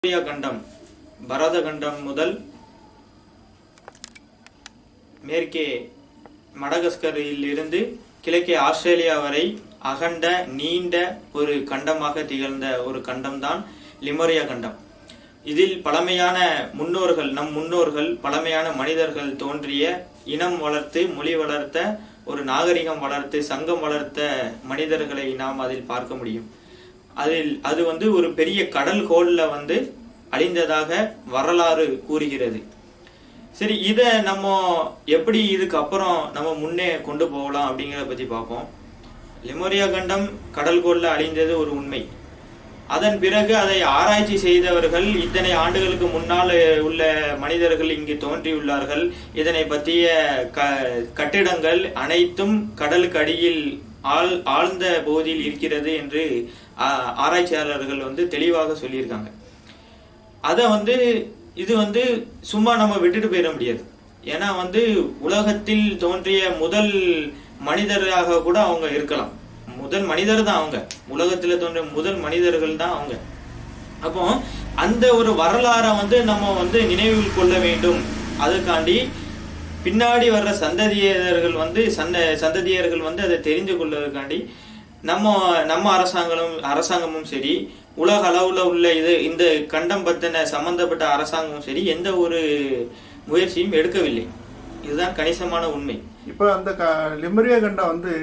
Asia கண்டம் பரத கண்டம் முதல் மேற்கே மடகஸ்கரில் இருந்து கிழக்கே ஆஸ்திரேலியா வரை அகண்ட நீண்ட ஒரு கண்டமாக திகழ்ந்த ஒரு கண்டம்தான் லிமோரியா கண்டம் இதில் பழமையான முன்னோர்கள் நம் முன்னோர்கள் பழமையான மனிதர்கள் தோன்றிய இனம் வளர்த்து மொழி வளர்த்த ஒரு நாகரிகம் வளர்த்து சங்கம் வளர்த்த மனிதர்களை நாம் அதில் பார்க்க முடியும் அதில் அது வந்து ஒரு பெரிய கடல் கோல்ல வந்து அழிந்ததாக வரலாறு கூறுகிறது சரி இத நம்ம எப்படி இதுக்கு அப்புறம் நம்ம முன்னே கொண்டு போகலாம் அப்படிங்கிறத பத்தி பார்ப்போம் லெமோரியா கண்டம் கடல் கோல்ல அழிந்தது ஒரு உண்மை அதன் பிறகு அதை ஆராய்ச்சி செய்தவர்கள் இத்தனை ஆண்டுகளுக்கு முன்னால் உள்ள மனிதர்கள் இங்கு தோன்றியுள்ளார்கள் இதனை பற்றிய க கட்டிடங்கள் அனைத்தும் கடலுக்கு அடியில் ஆழ் ஆழ்ந்த பகுதியில் இருக்கிறது என்று ஆ- ஆராய்ச்சியாளர்கள் வந்து தெளிவாக சொல்லியிருக்காங்க அதை வந்து இது வந்து சும்மா நம்ம விட்டுட்டு போயிட முடியாது ஏன்னா வந்து உலகத்தில் தோன்றிய முதல் மனிதராக கூட அவங்க இருக்கலாம் முதல் மனிதர் தான் அவங்க உலகத்துல தோன்றிய முதல் மனிதர்கள் தான் அவங்க அப்போ அந்த ஒரு வரலாறை வந்து நம்ம வந்து நினைவில் கொள்ள வேண்டும் அதுக்காண்டி பின்னாடி வர்ற சந்ததியர்கள் வந்து சந்த சந்ததியர்கள் வந்து அதை தெரிந்து கொள்வதற்காண்டி நம்ம நம்ம அரசாங்கமும் அரசாங்கமும் சரி உலக அளவுல உள்ள இது இந்த கண்டம் பத்தின சம்பந்தப்பட்ட அரசாங்கமும் சரி எந்த ஒரு முயற்சியும் எடுக்கவில்லை இதுதான் கணிசமான உண்மை இப்போ அந்த க லிமரியா கண்டம் வந்து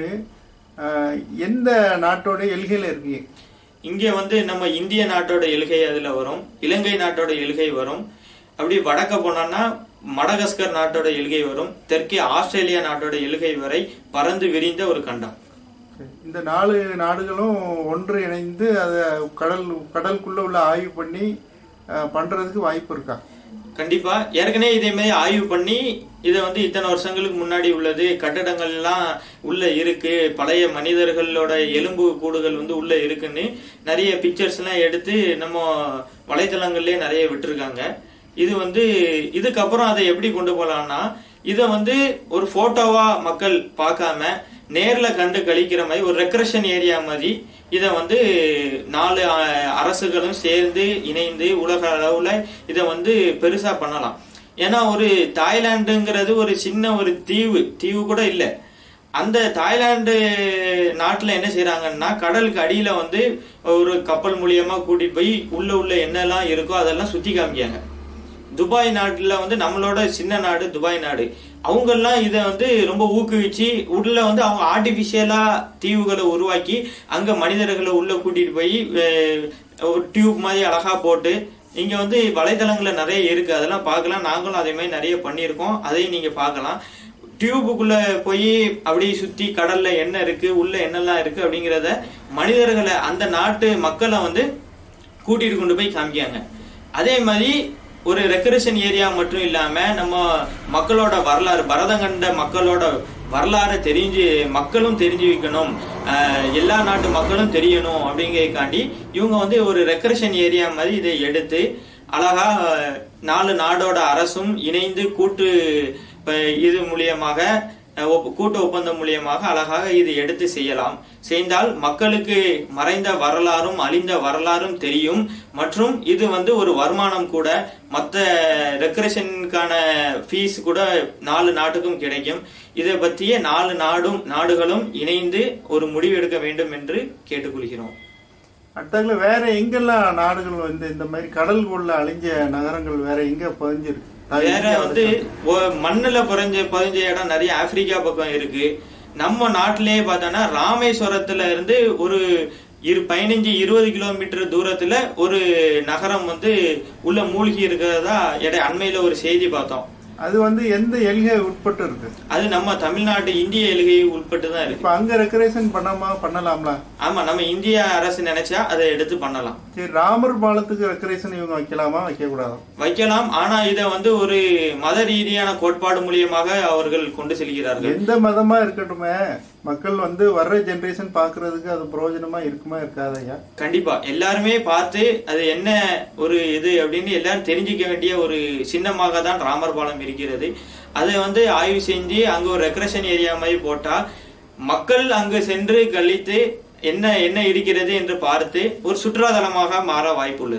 அஹ், எந்த நாட்டோட எல்கையில் இருக்கு இங்க வந்து நம்ம இந்திய நாட்டோட எல்கை அதுல வரும் இலங்கை நாட்டோட எல்கை வரும் அப்படி வடக்க போனோம்னா மடகஸ்கர் நாட்டோட எல்கை வரும் தெற்கே ஆஸ்திரேலியா நாட்டோட எல்கை வரை பறந்து விரிந்த ஒரு கண்டம் இந்த நாலு நாடுகளும் ஒன்று இணைந்து அதை கடல் கடலுக்குள்ள உள்ள ஆய்வு பண்ணி அஹ், பண்றதுக்கு வாய்ப்பு இருக்கா கண்டிப்பா ஏற்கனவே இதே மாதிரி ஆய்வு பண்ணி இதை வந்து இத்தனை வருஷங்களுக்கு முன்னாடி உள்ளது கட்டடங்கள் எல்லாம் உள்ள இருக்கு பழைய மனிதர்களோட எலும்பு கூடுகள் வந்து உள்ள இருக்குன்னு நிறைய பிக்சர்ஸ் எல்லாம் எடுத்து நம்ம வலைத்தளங்கள்லயே நிறைய விட்டுருக்காங்க இது வந்து இதுக்கப்புறம் அதை எப்படி கொண்டு போலாம்னா இதை வந்து ஒரு போட்டோவா மக்கள் பார்க்காம நேர்ல கண்டு கழிக்கிற மாதிரி ஒரு ரெக்ரஷன் ஏரியா மாதிரி இதை வந்து நாலு அஹ், அரசுகளும் சேர்ந்து இணைந்து உலக அளவுல இதை வந்து பெருசா பண்ணலாம் ஏன்னா ஒரு தாய்லாந்துங்கிறது ஒரு சின்ன ஒரு தீவு தீவு கூட இல்ல அந்த தாய்லாந்து நாட்டுல என்ன செய்யறாங்கன்னா கடலுக்கு அடியில வந்து ஒரு கப்பல் மூலியமா கூட்டிட்டு போய் உள்ள உள்ள என்னெல்லாம் இருக்கோ அதெல்லாம் சுத்தி காமிக்காங்க துபாய் நாட்டுல வந்து நம்மளோட சின்ன நாடு துபாய் நாடு அவங்கெல்லாம் இதை வந்து ரொம்ப ஊக்குவிச்சு உள்ள வந்து அவங்க ஆர்டிபிஷியலா தீவுகளை உருவாக்கி அங்க மனிதர்களை உள்ள கூட்டிட்டு போய் அஹ், ஒரு டியூப் மாதிரி அழகா போட்டு இங்க வந்து வலைதளங்கள்ல நிறைய இருக்கு அதெல்லாம் பார்க்கலாம் நாங்களும் அதே மாதிரி நிறைய பண்ணியிருக்கோம் அதையும் நீங்க பார்க்கலாம் டியூபுக்குள்ள போய் அப்படியே சுத்தி கடல்ல என்ன இருக்கு உள்ள என்னெல்லாம் இருக்கு அப்படிங்கறத மனிதர்களை அந்த நாட்டு மக்களை வந்து கூட்டிட்டு கொண்டு போய் காமிக்காங்க அதே மாதிரி ஒரு ரெக்கரேஷன் ஏரியா மட்டும் இல்லாம நம்ம மக்களோட வரலாறு பரதங்கண்ட மக்களோட வரலாறை தெரிஞ்சு மக்களும் தெரிஞ்சு வைக்கணும் ஆஹ் எல்லா நாட்டு மக்களும் தெரியணும் அப்படிங்கறதுக்காண்டி இவங்க வந்து ஒரு ரெக்கரேஷன் ஏரியா மாதிரி இதை எடுத்து அழகா ஆஹ், நாலு நாடோட அரசும் இணைந்து கூட்டு அஹ், இது மூலியமாக அஹ், ஒப்ப- கூட்டு ஒப்பந்தம் மூலியமாக அழகாக இது எடுத்து செய்யலாம் செய்தால் மக்களுக்கு மறைந்த வரலாறும் அழிந்த வரலாறும் தெரியும் மற்றும் இது வந்து ஒரு வருமானம் கூட மற்ற ரெக்கரேஷனுக்கான ஃபீஸ் கூட நாலு நாட்டுக்கும் கிடைக்கும் இதை பற்றிய நாலு நாடும் நாடுகளும் இணைந்து ஒரு முடிவு எடுக்க வேண்டும் என்று கேட்டுக்கொள்கிறோம் அடுத்தாக்குல வேற எங்கெல்லாம் நாடுகள் வந்து இந்த மாதிரி கடலுக்குள்ள அழிஞ்ச நகரங்கள் வேற எங்க பதிஞ்சிருக்கு வேற வந்து ஒ- மண்ணுல புரஞ்ச பதிஞ்ச இடம் நிறைய ஆப்பிரிக்கா பக்கம் இருக்கு நம்ம நாட்டிலேயே பார்த்தோன்னா ராமேஸ்வரத்துல இருந்து ஒரு இரு பதினஞ்சு இருபது கிலோமீட்டர் தூரத்துல ஒரு நகரம் வந்து உள்ள மூழ்கி இருக்கிறதா இடை அண்மையில ஒரு செய்தி பார்த்தோம் அது வந்து எந்த எல்கை உட்பட்டு இருக்கு அது நம்ம தமிழ்நாட்டு இந்திய எல்கை உட்பட்டு தான் இருக்கு இப்ப அங்க ரெக்கரேஷன் பண்ணாம பண்ணலாம்ல ஆமா நம்ம இந்திய அரசு நினைச்சா அதை எடுத்து பண்ணலாம் சரி ராமர் பாலத்துக்கு ரெக்கரேஷன் இவங்க வைக்கலாமா வைக்க கூடாதா வைக்கலாம் ஆனா இதை வந்து ஒரு மத ரீதியான கோட்பாடு மூலியமாக அவர்கள் கொண்டு செல்கிறார்கள் எந்த மதமா இருக்கட்டுமே மக்கள் வந்து வர்ற ஜெனரேஷன் பாக்குறதுக்கு அது பிரயோஜனமா இருக்குமா இருக்காதையா கண்டிப்பா எல்லாருமே பார்த்து அது என்ன ஒரு இது அப்படின்னு எல்லாரும் தெரிஞ்சுக்க வேண்டிய ஒரு சின்னமாக தான் ராமர் பாலம் இருக்கிறது அதை வந்து ஆய்வு செஞ்சு அங்க ஒரு ரெக்ரேஷன் ஏரியா மாதிரி போட்டா மக்கள் அங்கு சென்று கழித்து என்ன என்ன இருக்கிறது என்று பார்த்து ஒரு சுற்றுலாதலமாக மாற வாய்ப்புள்ளது அஹ்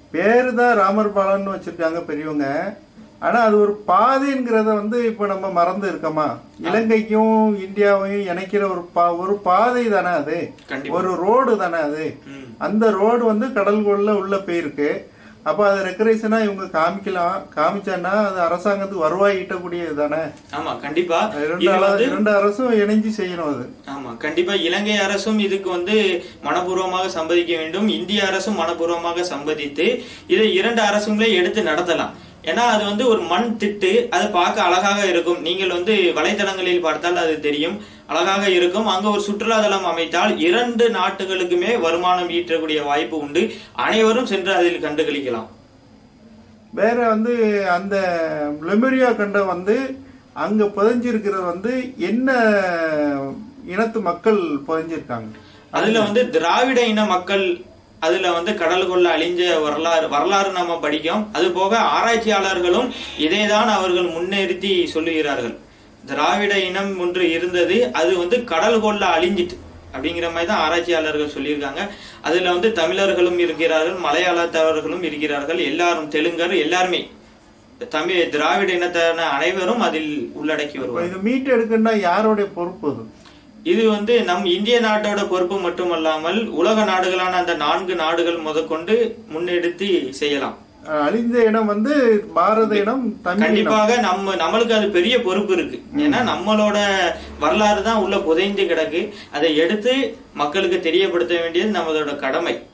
பேரு தான் ராமர் பாலம்னு வச்சிருக்காங்க பெரியவங்க ஆனா அது ஒரு பாதைங்கிறத வந்து இப்ப நம்ம மறந்து இருக்கோமா இலங்கைக்கும் இந்தியாவையும் இணைக்கிற ஒரு பா ஒரு பாதை தானே அது கண்டிப்பா ஒரு ரோடு தானே அது ம். அந்த ரோடு வந்து கடலுக்குள்ள உள்ள போயிருக்கு அப்ப அது ரெக்கரேஷனா இவங்க காமிக்கலாம் காமிச்சான்னா அது அரசாங்கத்துக்கு வருவாய் ஈட்டக்கூடியது தானே ஆமா கண்டிப்பா இரண்டு இது அல- வந்து இரண்டு அரசும் இணைஞ்சு செய்யணும் அது ஆமா கண்டிப்பா இலங்கை அரசும் இதுக்கு வந்து மனப்பூர்வமாக சம்பதிக்க வேண்டும் இந்திய அரசும் மனப்பூர்வமாக சம்பதித்து இதை இரண்டு அரசுங்களே எடுத்து நடத்தலாம் ஏன்னா அது வந்து ஒரு மண் திட்டு அது பார்க்க அழகாக இருக்கும் நீங்கள் வந்து வலைத்தளங்களில் பார்த்தால் அது தெரியும் அழகாக இருக்கும் அங்க ஒரு சுற்றுலா தலம் அமைத்தால் இரண்டு நாட்டுகளுக்குமே வருமானம் ஈட்டக்கூடிய வாய்ப்பு உண்டு அனைவரும் சென்று அதில் கண்டுகளிக்கலாம் வேற வந்து அந்த லெமரியா கண்டம் வந்து அங்க புதைஞ்சிருக்கிறது வந்து என்ன இனத்து மக்கள் புதைஞ்சிருக்காங்க அதுல வந்து திராவிட இன மக்கள் அதுல வந்து கடல் கொள்ள அழிஞ்ச வரலாறு வரலாறு நாம படிக்கும் அது போக ஆராய்ச்சியாளர்களும் இதைதான் அவர்கள் முன்னிறுத்தி சொல்லுகிறார்கள் திராவிட இனம் ஒன்று இருந்தது அது வந்து கடல் கொள்ள அழிஞ்சிட்டு அப்படிங்கிற மாதிரி தான் ஆராய்ச்சியாளர்கள் சொல்லியிருக்காங்க அதுல வந்து தமிழர்களும் இருக்கிறார்கள் மலையாளத்தவர்களும் இருக்கிறார்கள் எல்லாரும் தெலுங்கர் எல்லாருமே தமிழ் திராவிட இனத்தான அனைவரும் அதில் உள்ளடக்கி இப்ப வருவார்கள் இது மீட்டு எடுக்கணும்னா யாருடைய பொறுப்பு அது இது வந்து நம் இந்திய நாட்டோட பொறுப்பு மட்டுமல்லாமல் உலக நாடுகளான அந்த நான்கு நாடுகள் முதற்கொண்டு முன்னெடுத்து செய்யலாம் அஹ் அழிந்த இனம் வந்து பாரத இனம் தமிழ் இனம் கண்டிப்பாக நம்ம நம்மளுக்கு அது பெரிய பொறுப்பு இருக்கு ஏன்னா நம்மளோட வரலாறு தான் உள்ள புதைந்து கிடக்கு அதை எடுத்து மக்களுக்கு தெரியப்படுத்த வேண்டியது நம்மளோட கடமை